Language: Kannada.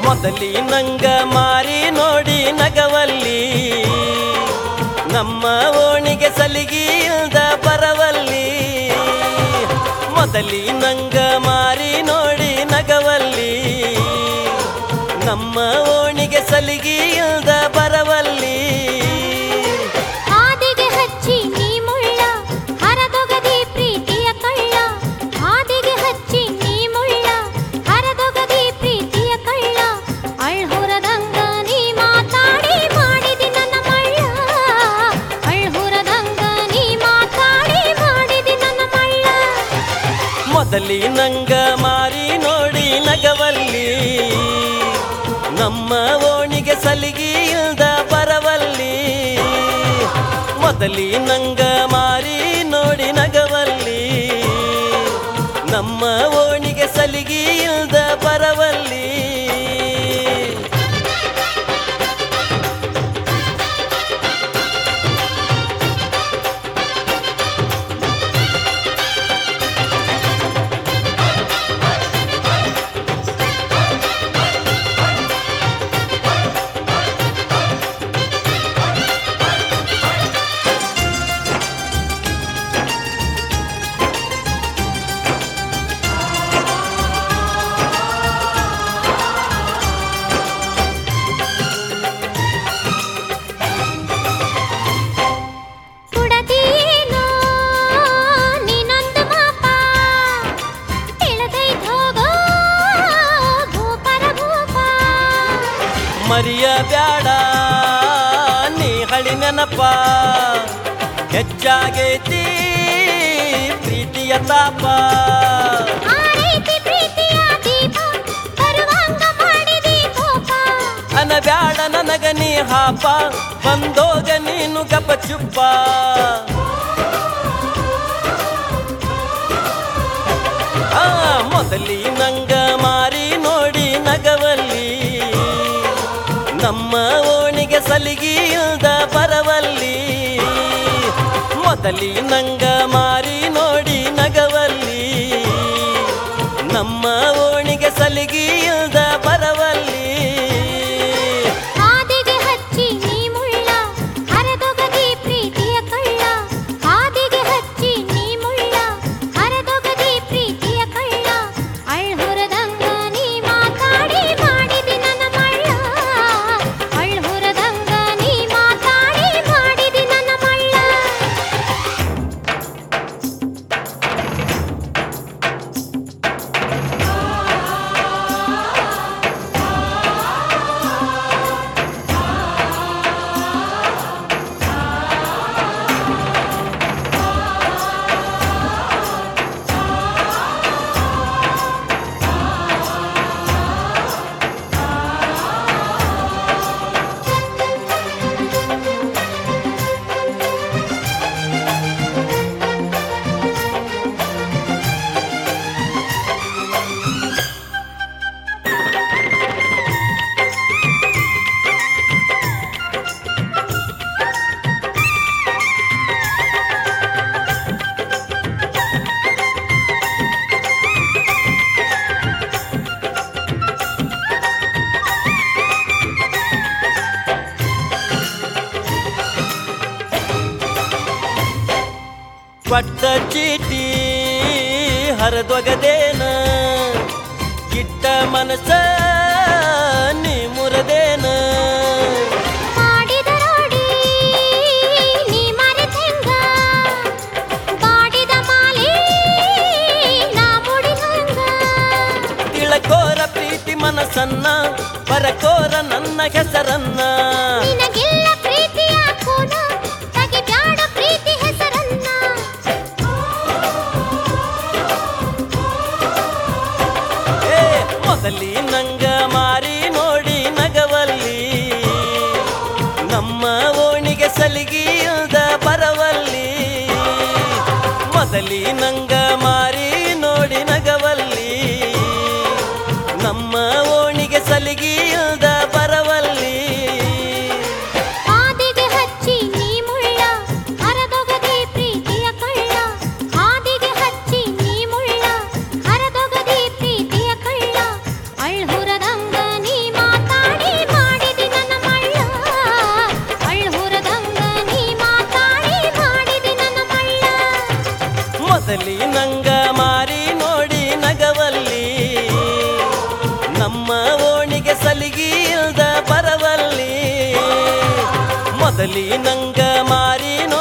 ಮೊದಲಿ ನಂಗ ಮಾರಿ ನೋಡಿ ನಗವಲ್ಲಿ ನಮ್ಮ ಓಣಿಗೆ ಸಲಿಗಿ ಇಲ್ದ ಬರವಲ್ಲಿ ಮೊದಲಿ ನಂಗ ಮಾರಿ ನೋಡಿ ನಗವಲ್ಲಿ ನಮ್ಮ ಓಣಿಗೆ ಸಲಿಗಿ ಇಲ್ದ ಬರವಲ್ಲಿ ಹಾದಿಗೆ ಹಚ್ಚಿ ನೀ ಮುಳ್ಳ ಹರದೊಗದಿ ಪ್ರೀತಿಯ ಕಳ್ಳ ಹಾದಿಗೆ ಹಚ್ಚಿ ನೀ ಮುಳ್ಳ ಹರದೊಗದಿ ಪ್ರೀತಿಯ ಕಳ್ಳ ಅಳ್ಹುರದಂಗ ನೀ ಮಾತಾಡಿ ಮಾಡಿದಿ ನನ್ನ ಮಳ್ಳ ಅಳ್ಹುರದಂಗ ನೀ ಮಾತಾಡಿ ಮಾಡಿದಿ ನನ್ನ ಮಳ್ಳ ಮೊದಲಿ ನಂಗ ಮಾರಿ ನೋಡಿ ನಗವಲ್ಲಿ ನಮ್ಮ ಓಣಿಗೆ ಸಲಿಗಿ ಇಲ್ದ ಬರವಲ್ಲಿ ಮೊದಲಿ ನಂಗ ಮಾರಿ ನೋಡಿ ನಗವಲ್ಲಿ ನಮ್ಮ ಓಣಿಗೆ ಸಲಿಗಿ ಇಲ್ದ ಬರವಲ್ಲಿ ಕುಡದಿಯೇನೋ ನೀನೊಂದು ಮಾಪ ತಿಳಿದೈತ್ ಹೋಗೋ ಭೂಪರ ಭೂಪ ಮರಿಯ ಬ್ಯಾಡ ನೀ ಹಳಿ ನೆನಪ ಹೆಚ್ಚಾಗೈತಿ ಪ್ರೀತಿಯ ತಾಪ ಆ ರೀತಿ ಪ್ರೀತಿಯ ದೀಪ ಬರುವಂಗ ಮಾಡಿದಿ ಕೋಪ ಅನ ಬ್ಯಾಡ ನನಗ ನೀ ಹಾಪ ಬಂದೋಗ ನೀನು ಗಪ ಚುಪ್ಪ ಆ ಮೊದಲಿ ನಂಗ ಮಾರಿ ನೋಡಿ ನಗವಲ್ಲಿ ನಮ್ಮ ಓಣಿಗೆ ಸಲಿಗಿ ಇಲ್ದ ಬರವಲ್ಲಿ ಮೊದಲಿ ನಂಗ ಮಾರಿ ನೋಡಿ ನಗವಲ್ಲಿ ನಮ್ಮ ಓಣಿಗೆ ಸಲಿಗಿ ಇಲ್ದ ಬರವಲ್ಲಿ ಹಾದಿಗೆ ಹಚ್ಚಿ ನೀ ಮುಳ್ಳ ಹರದೊಗದಿ ಪ್ರೀತಿಯ ಕಳ್ಳ ಹಾದಿಗೆ ಹಚ್ಚಿ ನೀ ಮುಳ್ಳ ಹರದೊಗದಿ ಪ್ರೀತಿಯ ಕಳ್ಳ ಅಳ್ಹುರದಂಗ ನೀ ಮಾತಾಡಿ ಮಾಡಿದಿ ನನ್ನ ಮಳ್ಳ ಅಳ್ಹುರದಂಗ ನೀ ಮಾತಾಡಿ ಮಾಡಿದಿ ನನ್ನ ಮಳ್ಳ ಕೊಟ್ಟ ಚೀಟಿ ಹರಿದೊಗದೇನ ಕಿಟ್ಟ ಮನಸ್ಸ ನೀ ಮುರದೇನ ಮಾಡಿದ ರೋಡಿ ನೀ ಮರೆತೆಂಗ ಬಾಡಿದ ಮಾಲಿ ನಾ ಮುಡಿದಂಗ ತಿಳಕೋರ ಪ್ರೀತಿ ಮನಸ್ಸನ್ನ ಬರಕೋರ ನನ್ನ ಹೆಸರನ್ನ ನಿನಗಿಲ್ಲ ಪ್ರೀತಿಯ ಕೂನ ತೆಗಿಬ್ಯಾಡ ಪ್ರೀತಿ ಹೆಸರನ್ನ ಏ ಮೊದಲಿ ನಂಗ ಮಾರಿ ನೋಡಿ ನಗವಲ್ಲಿ ನಮ್ಮ ಓಣಿಗೆ ಸಲಿಗಿ ಇಲ್ದ ಬರವಲ್ಲಿ ಮೊದಲಿ ನಂಗ ಮಾರಿ ನೋಡಿ ನಗವಲ್ಲಿ ನಮ್ಮ ಓಣಿಗೆ ಸಲಿಗಿ ಇಲ್ದ ಬರವಲ್ಲಿ ಹಾದಿಗೆ ಹಚ್ಚಿ ನೀ ಮುಳ್ಳ ಹರದೊಗದಿ ಪ್ರೀತಿಯ ಕಳ್ಳ ಹಾದಿಗೆ ಹಚ್ಚಿ ನೀ ಮುಳ್ಳ ಹರದೊಗದಿ ಪ್ರೀತಿಯ ಕಳ್ಳ ಅಳ್ಹುರದಂಗ ನೀ ಮಾ ಮೊದಲಿ ನಂಗ ಮಾರಿ